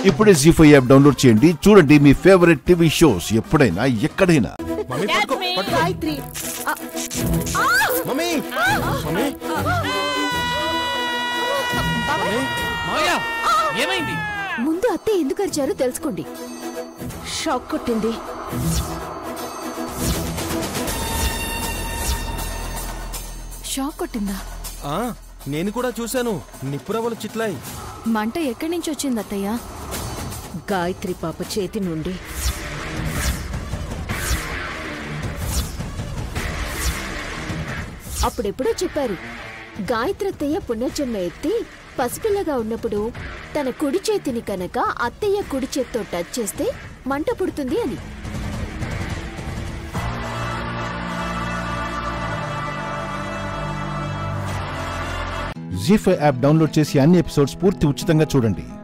ఇప్పుడే G five app download చేయండి చూడండి మీ ఫేవరెట్ టీవీ షోస్ ఎప్పుడైనా ఎక్కడైనా మమ్మీ పట్టుకో పట్టుకో గాయత్రి ఆ, మమ్మీ మమ్మీ మమ్మీ మాయా ఏమైంది ముందు అత్తే ఎందుకు అరిచారో తెలుసుకోండి షాక్ కొట్టింది షాక్ కొట్టిందా ఆ నేను కూడా చూశాను నిప్పురవ్వలు చిట్లాయి మంట ఎక్కడి నుంచి వచ్చింది అత్తయ్య గాయత్రి పాప చేతి నుండి అప్పుడెప్పుడో చెప్పారు గాయత్రి అత్తయ్య పుణ్యజన్మ ఎత్తి పసిపిల్లగా ఉన్నప్పుడు తన కుడి చేతిని కనుక అత్తయ్య కుడి చేత్తో టచ్ చేస్తే మంట పుడుతుంది అని జీ ఫైవ్ యాప్ డౌన్లోడ్ చేసి అన్ని ఎపిసోడ్స్ పూర్తి ఉచితంగా చూడండి